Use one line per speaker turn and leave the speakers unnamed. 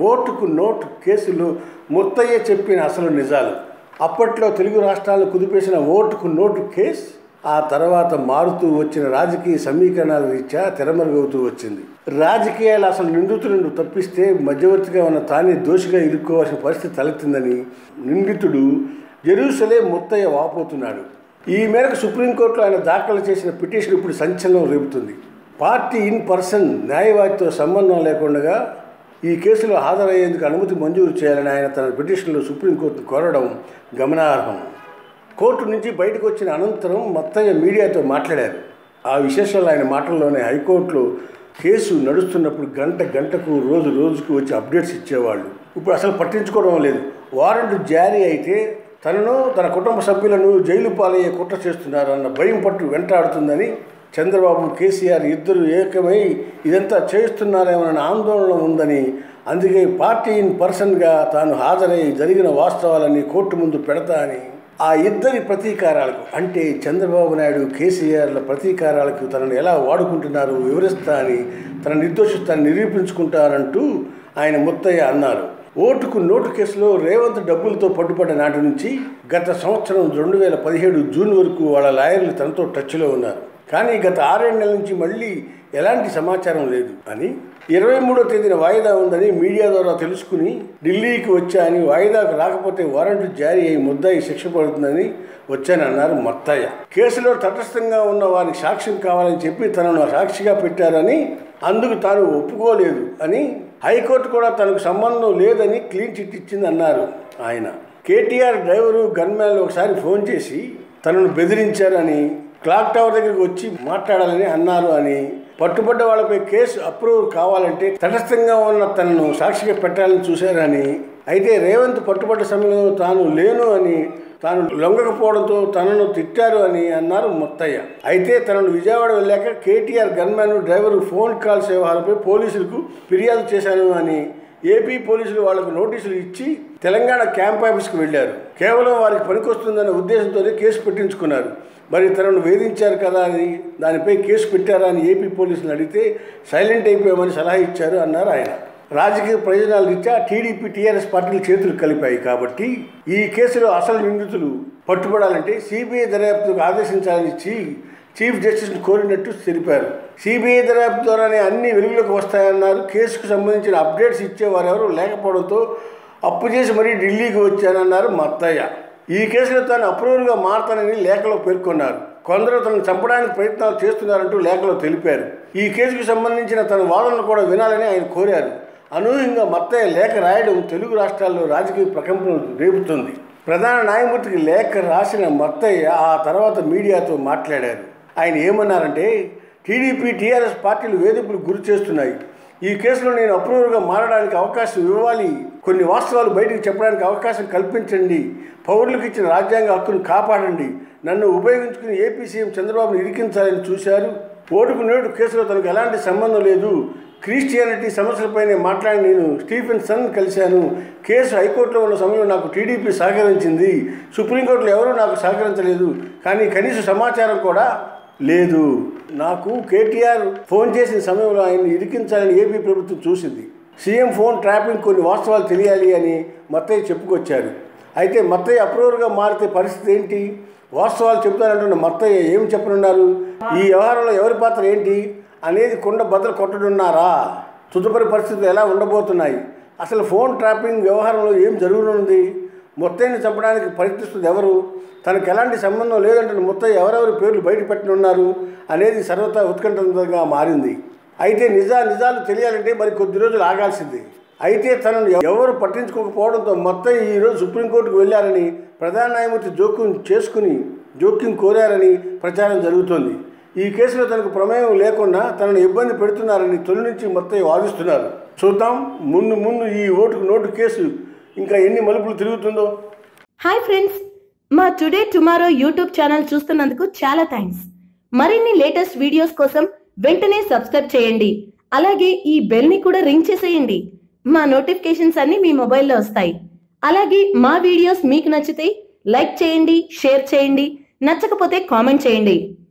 ఓటుకు నోటు కేసులు ముత్తయ్య చెప్పిన అసలు నిజాలు అప్పట్లో తెలుగు రాష్ట్రాలను కుదిపేసిన ఓటుకు నోటు కేసు ఆ తర్వాత మారుతూ వచ్చిన రాజకీయ సమీకరణాల రీత్యా తెరమరుగవుతూ వచ్చింది రాజకీయాలు అసలు నిందితులను తప్పిస్తే మధ్యవర్తిగా ఉన్న తానే దోషిగా ఇరుక్కోవాల్సిన పరిస్థితి తలెత్తిందని నిందితుడు జెరూసలే ముత్తయ్య వాపోతున్నాడు ఈ మేరకు సుప్రీంకోర్టులో ఆయన దాఖలు చేసిన పిటిషన్ ఇప్పుడు సంచలనం రేపుతుంది పార్టీ ఇన్ పర్సన్ న్యాయవాదితో సంబంధం లేకుండా ఈ కేసులో హాజరయ్యేందుకు అనుమతి మంజూరు చేయాలని ఆయన తన పిటిషన్లో సుప్రీంకోర్టును కోరడం గమనార్హం కోర్టు నుంచి బయటకు వచ్చిన అనంతరం మత్తయ్య మీడియాతో మాట్లాడారు ఆ విశేషాలు ఆయన మాటల్లోనే హైకోర్టులో కేసు నడుస్తున్నప్పుడు గంట గంటకు రోజు రోజుకు వచ్చి అప్డేట్స్ ఇచ్చేవాళ్ళు ఇప్పుడు అసలు పట్టించుకోవడం లేదు వారెంట్ జారీ అయితే తనను తన కుటుంబ సభ్యులను జైలు పాలయ్యే కుట్ర చేస్తున్నారన్న భయం పట్టు వెంటాడుతుందని చంద్రబాబు కేసీఆర్ ఇద్దరు ఏకమై ఇదంతా చేస్తున్నారేమోనన్న ఆందోళన ఉందని అందుకే పార్టీ ఇన్ పర్సన్గా తాను హాజరై జరిగిన వాస్తవాలన్నీ కోర్టు ముందు పెడతా అని ఆ ఇద్దరి ప్రతీకారాలకు అంటే చంద్రబాబు నాయుడు కేసీఆర్ల ప్రతీకారాలకు తనను ఎలా వాడుకుంటున్నారు వివరిస్తా అని తన నిర్దోషిస్తాన్ని నిరూపించుకుంటారంటూ ఆయన ముత్తయ్య అన్నారు ఓటుకు నోటు కేసులో రేవంత్ డబ్బులతో పట్టుబడ్డ నాటి నుంచి గత సంవత్సరం రెండు వేల పదిహేడు జూన్ వరకు వాళ్ళ లాయర్లు తనతో టచ్లో ఉన్నారు కానీ గత ఆరేడు నెలల నుంచి మళ్ళీ ఎలాంటి సమాచారం లేదు అని ఇరవై మూడో తేదీన వాయిదా ఉందని మీడియా ద్వారా తెలుసుకుని ఢిల్లీకి వచ్చా అని వాయిదాకు రాకపోతే వారెంట్ జారీ అయి ముద్దాయి శిక్ష పడుతుందని వచ్చానన్నారు మత్తయ్య కేసులో తటస్థంగా ఉన్న వారికి సాక్ష్యం కావాలని చెప్పి తనను సాక్షిగా పెట్టారని అందుకు తాను ఒప్పుకోలేదు అని హైకోర్టు కూడా తనకు సంబంధం లేదని క్లీన్ చిట్ ఇచ్చింది అన్నారు ఆయన కేటీఆర్ డ్రైవరు గన్మ్యాన్ ఒకసారి ఫోన్ చేసి తనను బెదిరించారని క్లాక్ టవర్ దగ్గరికి వచ్చి మాట్లాడాలని అన్నారు అని పట్టుబడ్డ వాళ్ళపై కేసు అప్రూవ్ కావాలంటే తటస్థంగా ఉన్న తనను సాక్షిగా పెట్టాలని చూశారని అయితే రేవంత్ పట్టుబడ్డ సమయంలో తాను లేను అని తాను లొంగకపోవడంతో తనను తిట్టారు అని అన్నారు ముత్తయ్య అయితే తనను విజయవాడ వెళ్ళాక KTR gunman driver phone calls వ్యవహారంపై పోలీసులకు ఫిర్యాదు చేశాను అని ఏపీ పోలీసులు వాళ్లకు నోటీసులు ఇచ్చి తెలంగాణ క్యాంప్ ఆఫీస్కి వెళ్ళారు కేవలం వారికి పనికొస్తుందనే ఉద్దేశంతోనే కేసు పెట్టించుకున్నారు మరి తనను వేధించారు కదా అని దానిపై కేసు పెట్టారా అని ఏపీ పోలీసులు అడిగితే సైలెంట్ అయిపోయామని సలహా ఇచ్చారు అన్నారు ఆయన రాజకీయ ప్రయోజనాల రీత్యా టీడీపీ టీఆర్ఎస్ పార్టీలు చేతులు కలిపాయి కాబట్టి ఈ కేసులో అసలు నిందితులు పట్టుబడాలంటే సిబిఐ దర్యాప్తుకు ఆదేశించాలని చీ చీఫ్ జస్టిస్ని కోరినట్టు తెలిపారు సిబిఐ దర్యాప్తు ద్వారానే అన్ని వెలుగులోకి వస్తాయన్నారు కేసుకు సంబంధించిన అప్డేట్స్ ఇచ్చేవారు ఎవరు లేకపోవడంతో అప్పు చేసి మరీ ఢిల్లీకి వచ్చానన్నారు మత్తయ్య ఈ కేసులో తాను అప్రూవల్గా మారతానని లేఖలో పేర్కొన్నారు కొందరు తనను చంపడానికి ప్రయత్నాలు చేస్తున్నారంటూ లేఖలో తెలిపారు ఈ కేసుకు సంబంధించిన తన వాదనలు కూడా వినాలని ఆయన కోరారు అనూహ్యంగా మత్తయ్య లేఖ రాయడం తెలుగు రాష్ట్రాల్లో రాజకీయ ప్రకంపనలు రేపుతుంది ప్రధాన న్యాయమూర్తికి లేఖ రాసిన మత్తయ్య ఆ తర్వాత మీడియాతో మాట్లాడారు ఆయన ఏమన్నారంటే టీడీపీ టీఆర్ఎస్ పార్టీలు వేధింపులు గురి చేస్తున్నాయి ఈ కేసులో నేను అప్రూవర్గా మారడానికి అవకాశం ఇవ్వాలి కొన్ని వాస్తవాలు బయటకు చెప్పడానికి అవకాశం కల్పించండి పౌరులకు ఇచ్చిన రాజ్యాంగ హక్కును కాపాడండి నన్ను ఉపయోగించుకుని ఏపీ సీఎం చంద్రబాబును ఇరికించాలని చూశారు ఓటుకు నేడు కేసులో తనకు ఎలాంటి సంబంధం లేదు క్రిస్టియానిటీ సమస్యలపైనే మాట్లాడి నేను స్టీఫెన్ సన్ కలిశాను కేసు హైకోర్టులో ఉన్న సమయంలో నాకు టీడీపీ సహకరించింది సుప్రీంకోర్టులో ఎవరూ నాకు సహకరించలేదు కానీ కనీస సమాచారం కూడా లేదు నాకు కేటీఆర్ ఫోన్ చేసిన సమయంలో ఆయన్ని ఇరికించాలని ఏపీ ప్రభుత్వం చూసింది సీఎం ఫోన్ ట్రాపింగ్ కొన్ని వాస్తవాలు తెలియాలి అని మత్తయ్య చెప్పుకొచ్చారు అయితే మత్తయ్య అప్రూవర్గా మారితే పరిస్థితి ఏంటి వాస్తవాలు చెప్తానంటున్న మత్తయ్య ఏం చెప్పనున్నారు ఈ వ్యవహారంలో ఎవరి పాత్ర ఏంటి అనేది కుండ బద్దలు కొట్టడున్నారా తదుపరి పరిస్థితులు ఎలా ఉండబోతున్నాయి అసలు ఫోన్ ట్రాపింగ్ వ్యవహారంలో ఏం జరుగునుంది మొత్తయ్యని చంపడానికి ప్రయత్నిస్తుంది ఎవరు తనకు ఎలాంటి సంబంధం లేదంటే మొత్తయ్య ఎవరెవరి పేర్లు బయట పెట్టనున్నారు అనేది సర్వతా ఉత్కంఠంగా మారింది అయితే నిజా నిజాలు తెలియాలంటే మరి కొద్ది రోజులు ఆగాల్సింది అయితే తనను ఎవరు పట్టించుకోకపోవడంతో మొత్తం ఈరోజు సుప్రీంకోర్టుకు వెళ్ళారని ప్రధాన న్యాయమూర్తి జోక్యం చేసుకుని జోక్యం కోరారని ప్రచారం జరుగుతోంది ఈ కేసులో తనకు ప్రమేయం లేకుండా తనను ఇబ్బంది పెడుతున్నారని తొలి నుంచి మొత్తం వాదిస్తున్నారు చూద్దాం ముందు ముందు ఈ ఓటుకు నోటు కేసు ఇంకా ఎన్ని మలుపులు తిరుగుతుందో
హాయ్ ఫ్రెండ్స్ మా టుడే టుమారో యూట్యూబ్ ఛానల్ చూస్తున్నందుకు చాలా థ్యాంక్స్ మరిన్ని లేటెస్ట్ వీడియోస్ కోసం వెంటనే సబ్స్క్రైబ్ చేయండి అలాగే ఈ బెల్ ని కూడా రింగ్ చేసేయండి మా నోటిఫికేషన్స్ అన్ని మీ మొబైల్లో వస్తాయి అలాగే మా వీడియోస్ మీకు నచ్చితే లైక్ చేయండి షేర్ చేయండి నచ్చకపోతే కామెంట్ చేయండి